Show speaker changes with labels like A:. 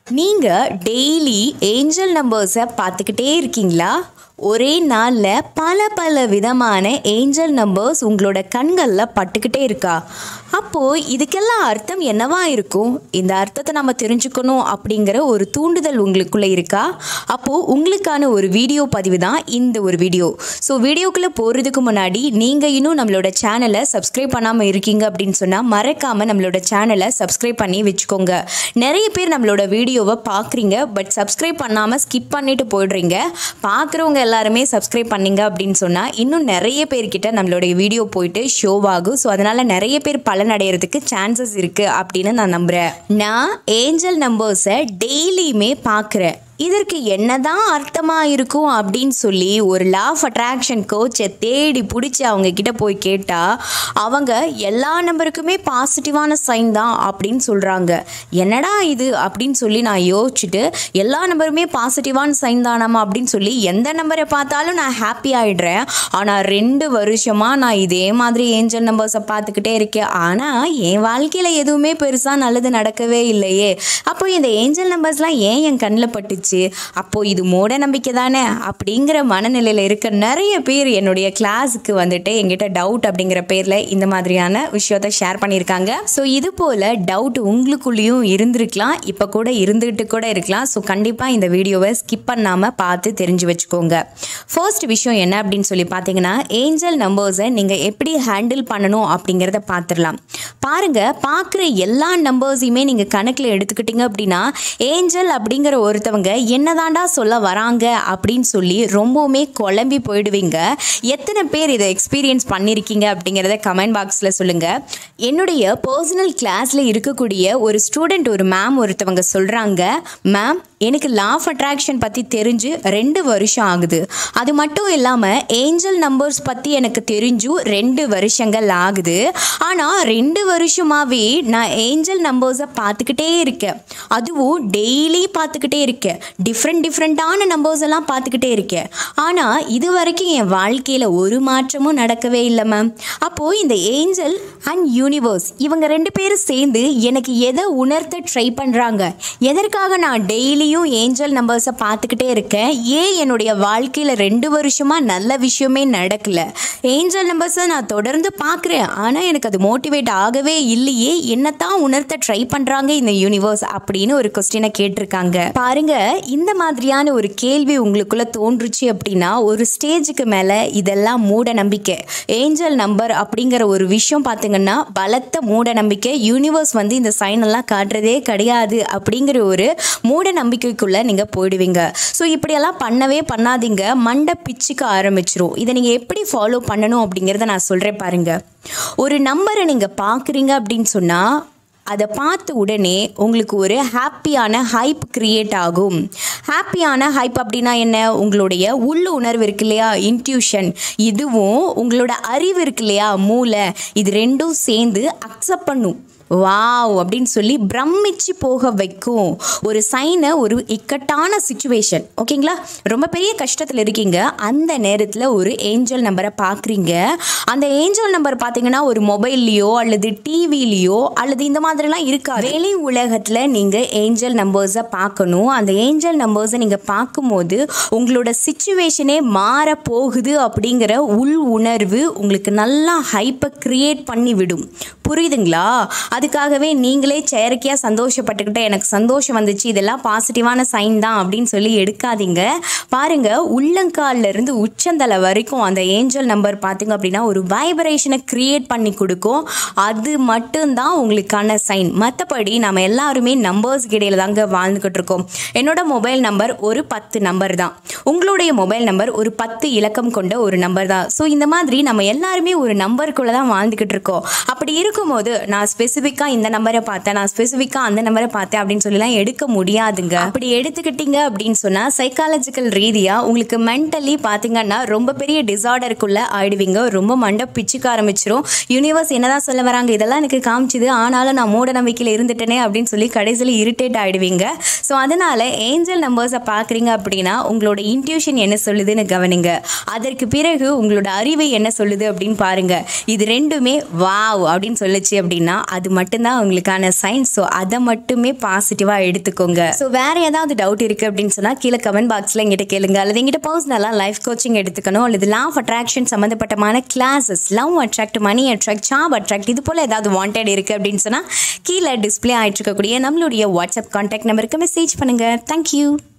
A: நீங்கள் daily angel நம்பர்ஸை பார்த்துக்கிட்டே இருக்கீங்களா ஒரே நாளில் பல பல விதமான ஏஞ்சல் நம்பர்ஸ் உங்களோட கண்களில் பட்டுக்கிட்டே இருக்கா அப்போது இதுக்கெல்லாம் அர்த்தம் என்னவா இருக்கும் இந்த அர்த்தத்தை நம்ம தெரிஞ்சுக்கணும் அப்படிங்கிற ஒரு தூண்டுதல் உங்களுக்குள்ளே இருக்கா அப்போது உங்களுக்கான ஒரு வீடியோ பதிவு தான் இந்த ஒரு வீடியோ ஸோ வீடியோக்குள்ளே போகிறதுக்கு முன்னாடி நீங்கள் இன்னும் நம்மளோட சேனலை சப்ஸ்கிரைப் பண்ணாமல் இருக்கீங்க அப்படின்னு சொன்னால் மறக்காமல் நம்மளோட சேனலை சப்ஸ்கிரைப் பண்ணி வச்சுக்கோங்க நிறைய பேர் நம்மளோட வீடியோவை பார்க்குறீங்க பட் சப்ஸ்கிரைப் பண்ணாமல் ஸ்கிப் பண்ணிட்டு போயிடுறீங்க பார்க்குறவங்க எல்லாருமே சப்ஸ்கிரைப் பண்ணீங்க அப்படின்னு சொன்னால் இன்னும் நிறைய பேர்கிட்ட நம்மளுடைய வீடியோ போயிட்டு ஷோ ஆகும் ஸோ அதனால் நிறைய பேர் பலன் அடையிறதுக்கு சான்சஸ் இருக்குது அப்படின்னு நான் நம்புகிறேன் நான் ஏஞ்சல் நம்பர்ஸை டெய்லியுமே பார்க்குறேன் இதற்கு என்னதான் அர்த்தமாக இருக்கும் அப்படின்னு சொல்லி ஒரு லா ஆஃப் அட்ராக்ஷன் கோச்சை தேடி பிடிச்சி அவங்க கிட்ட போய் கேட்டால் அவங்க எல்லா நம்பருக்குமே பாசிட்டிவான சைன் தான் அப்படின்னு சொல்கிறாங்க என்னடா இது அப்படின்னு சொல்லி நான் யோசிச்சுட்டு எல்லா நம்பருமே பாசிட்டிவான சைன் தானாமா அப்படின்னு சொல்லி எந்த நம்பரை பார்த்தாலும் நான் ஹாப்பி ஆகிடுறேன் ஆனால் ரெண்டு வருஷமாக நான் இதே மாதிரி ஏஞ்சல் நம்பர்ஸை பார்த்துக்கிட்டே இருக்கேன் ஆனால் என் வாழ்க்கையில் எதுவுமே பெருசாக நல்லது நடக்கவே இல்லையே அப்போ இந்த ஏஞ்சல் நம்பர்ஸ்லாம் ஏன் என் கண்ணில் பட்டுச்சு அப்போது இது மூட நம்பிக்கை தானே அப்படிங்கிற மனநிலையில் இருக்க நிறைய பேர் என்னுடைய கிளாஸுக்கு வந்துட்டு எங்கிட்ட டவுட் அப்படிங்கிற பேரில் இந்த மாதிரியான விஷயத்த ஷேர் பண்ணியிருக்காங்க ஸோ இது போல் டவுட் உங்களுக்குள்ளேயும் இருந்திருக்கலாம் இப்போ கூட இருந்துகிட்டு கூட இருக்கலாம் ஸோ கண்டிப்பாக இந்த வீடியோவை ஸ்கிப் பண்ணாமல் பார்த்து தெரிஞ்சு வச்சுக்கோங்க ஃபர்ஸ்ட் விஷயம் என்ன அப்படின்னு சொல்லி பார்த்தீங்கன்னா ஏஞ்சல் நம்பர்ஸை நீங்கள் எப்படி ஹேண்டில் பண்ணணும் அப்படிங்கிறத பார்த்துடலாம் பாருங்க பார்க்குற எல்லா நம்பர்ஸையுமே நீங்கள் கணக்கில் எடுத்துக்கிட்டீங்க அப்படின்னா ஏஞ்சல் அப்படிங்கிற ஒருத்தவங்க என்னதாண்டா சொல்ல வராங்க அப்படின்னு சொல்லி ரொம்பவுமே குழம்பி போயிடுவீங்க எத்தனை பேர் இதை எக்ஸ்பீரியன்ஸ் பண்ணியிருக்கீங்க அப்படிங்கிறத கமெண்ட் பாக்ஸில் சொல்லுங்கள் என்னுடைய பர்சனல் கிளாஸில் இருக்கக்கூடிய ஒரு ஸ்டூடெண்ட் ஒரு மேம் ஒருத்தவங்க சொல்கிறாங்க மேம் எனக்கு லா ஆஃப் அட்ராக்ஷன் பற்றி தெரிஞ்சு ரெண்டு வருஷம் ஆகுது அது மட்டும் இல்லாமல் ஏஞ்சல் நம்பர்ஸ் பற்றி எனக்கு தெரிஞ்சும் ரெண்டு வருஷங்கள் ஆகுது ஆனால் ரெண்டு வருஷமாகவே நான் ஏஞ்சல் நம்பர்ஸை பார்த்துக்கிட்டே இருக்கேன் அதுவும் டெய்லி பார்த்துக்கிட்டே இருக்கேன் டிஃப்ரெண்ட் டிஃப்ரெண்ட்டான நம்பர்ஸ் எல்லாம் பார்த்துக்கிட்டே இருக்கேன் ஆனால் இது வரைக்கும் என் வாழ்க்கையில் ஒரு மாற்றமும் நடக்கவே இல்லை மேம் அப்போது இந்த ஏஞ்சல் அண்ட் யூனிவர்ஸ் இவங்க ரெண்டு பேரும் சேர்ந்து எனக்கு எதை உணர்த்த ட்ரை பண்ணுறாங்க எதற்காக நான் டெய்லியும் ஏஞ்சல் நம்பர்ஸை பார்த்துக்கிட்டே இருக்கேன் ஏன் என்னுடைய வாழ்க்கையில் ரெண்டு வருஷமாக நல்ல விஷயமே நடக்கல ஏஞ்சல் நம்பர்ஸை நான் தொடர்ந்து பார்க்குறேன் ஆனால் எனக்கு அது மோட்டிவேட் ஆகவே இல்லையே என்னத்தான் உணர்த்த ட்ரை பண்ணுறாங்க இந்த யூனிவர்ஸ் அப்படின்னு ஒரு கொஸ்டினை கேட்டிருக்காங்க பாருங்க இந்த மாதிரியான ஒரு கேள்வி உங்களுக்குள்ள தோன்றுச்சு அப்படின்னா ஒரு ஸ்டேஜுக்கு மேலே இதெல்லாம் மூட நம்பிக்கை ஏஞ்சல் நம்பர் அப்படிங்கிற ஒரு விஷயம் பார்த்தீங்கன்னா பலத்த மூட நம்பிக்கை யூனிவர்ஸ் வந்து இந்த சைன் எல்லாம் காட்டுறதே கிடையாது அப்படிங்கிற ஒரு மூட நம்பிக்கைக்குள்ளே நீங்கள் போயிடுவீங்க ஸோ இப்படியெல்லாம் பண்ணவே பண்ணாதீங்க மண்டை பிச்சுக்க ஆரம்பிச்சிரும் இதை நீங்கள் எப்படி ஃபாலோ பண்ணணும் அப்படிங்கிறத நான் சொல்கிறேன் பாருங்க ஒரு நம்பரை நீங்கள் பார்க்குறீங்க அப்படின்னு சொன்னால் அதை பார்த்த உடனே உங்களுக்கு ஒரு ஹாப்பியான ஹைப் கிரியேட் ஆகும் ஹாப்பியான ஹைப் அப்படின்னா என்ன உங்களுடைய உள்ள உணர்வு இருக்கு இல்லையா இன்ட்யூஷன் இதுவும் உங்களோட அறிவு இருக்கு இல்லையா மூளை இது ரெண்டும் சேர்ந்து அக்செப்ட் பண்ணும் வாவ் அப்படின்னு சொல்லி பிரமிச்சு போக வைக்கும் ஒரு சைனை ஒரு இக்கட்டான சுச்சுவேஷன் ஓகேங்களா ரொம்ப பெரிய கஷ்டத்தில் இருக்கீங்க அந்த நேரத்தில் ஒரு ஏஞ்சல் நம்பரை பார்க்குறீங்க அந்த ஏஞ்சல் நம்பர் பார்த்தீங்கன்னா ஒரு மொபைல்லையோ அல்லது டிவிலேயோ அல்லது இந்த மாதிரிலாம் இருக்காது வெளி உலகத்தில் நீங்கள் ஏஞ்சல் நம்பர்ஸை பார்க்கணும் அந்த ஏஞ்சல் நம்பர்ஸை நீங்கள் பார்க்கும்போது உங்களோட சுச்சுவேஷனே மாற போகுது அப்படிங்கிற உள் உணர்வு உங்களுக்கு நல்லா ஹைப்பை கிரியேட் பண்ணி விடும் புரியுதுங்களா அதுக்காகவே நீங்களே செயற்கையாக சந்தோஷப்பட்டுக்கிட்ட எனக்கு சந்தோஷம் வந்துச்சு இதெல்லாம் பாசிட்டிவான சைன் தான் அப்படின்னு சொல்லி எடுக்காதீங்க பாருங்க உள்ளங்கால்ல இருந்து உச்சந்தலை வரைக்கும் அந்த ஏஞ்சல் நம்பர் பார்த்தீங்க அப்படின்னா ஒரு வைப்ரேஷனை கிரியேட் பண்ணி கொடுக்கும் அது மட்டும்தான் உங்களுக்கான சைன் மற்றபடி நம்ம எல்லாருமே நம்பர்ஸ் இடையில தாங்க வாழ்ந்துக்கிட்டு இருக்கோம் என்னோட மொபைல் நம்பர் ஒரு பத்து நம்பர் தான் உங்களுடைய மொபைல் நம்பர் ஒரு பத்து இலக்கம் கொண்ட ஒரு நம்பர் தான் ஸோ இந்த மாதிரி நம்ம எல்லாருமே ஒரு நம்பருக்குள்ளே தான் வாழ்ந்துக்கிட்டு இருக்கோம் அப்படி இருக்கும்போது நான் ஸ்பெசிஃபிக்காக இந்த நம்பரை பார்த்தேன் நான் ஸ்பெசிஃபிக்காக அந்த நம்பரை பார்த்தேன் அப்படின்னு சொல்லிலாம் எடுக்க முடியாதுங்க அப்படி எடுத்துக்கிட்டீங்க அப்படின்னு சொன்னால் சைக்காலஜிக்கல் ரீதியாக உங்களுக்கு மென்டலி பார்த்தீங்கன்னா ரொம்ப பெரிய டிசார்டருக்குள்ளே ஆயிடுவீங்க ரொம்ப மண்டை பிச்சுக்க ஆரம்பிச்சிரும் யூனிவர்ஸ் என்னதான் சொல்ல வராங்க இதெல்லாம் எனக்கு காமிச்சுது ஆனாலும் நான் மூட நம்பிக்கையில் இருந்துட்டேனே அப்படின்னு சொல்லி கடைசியில் இரிட்டேட் ஆயிடுவீங்க ஸோ அதனால ஏஞ்சல் நம்பர்ஸை பார்க்குறீங்க அப்படின்னா உங்களோட இன்ட்யூஷன் என்ன சொல்லுதுன்னு கவனிங்க அதற்கு பிறகு உங்களோட அறிவு என்ன சொல்லுது அப்படின்னு பாருங்க இது ரெண்டுமே வாவ் அப்படின்னு சொல்லுச்சு அப்படின்னா அது மட்டும்தான் உங்களுக்கான சைன் ஸோ அதை மட்டுமே பாசிட்டிவாக எடுத்துக்கோங்க ஸோ வேற ஏதாவது டவுட் இருக்குது அப்படின்னு சொன்னால் கீழே கமெண்ட் பாக்ஸில் எங்கிட்ட கேளுங்க அல்லது எங்கிட்ட பர்சனலாக லைஃப் கோச்சிங் எடுத்துக்கணும் அல்லது லா ஆஃப் அட்ராக்ஷன் சம்மந்தப்பட்டமான classes love attract money attract job attract இது போல் ஏதாவது வாண்டட் இருக்குது அப்படின்னு சொன்னால் கீழே டிஸ்பிளே ஆகிட்டு இருக்கக்கூடிய நம்மளுடைய வாட்ஸ்அப் கான்டாக்ட் நம்பருக்கு மெசேஜ் பண்ணுங்கள் தேங்க்யூ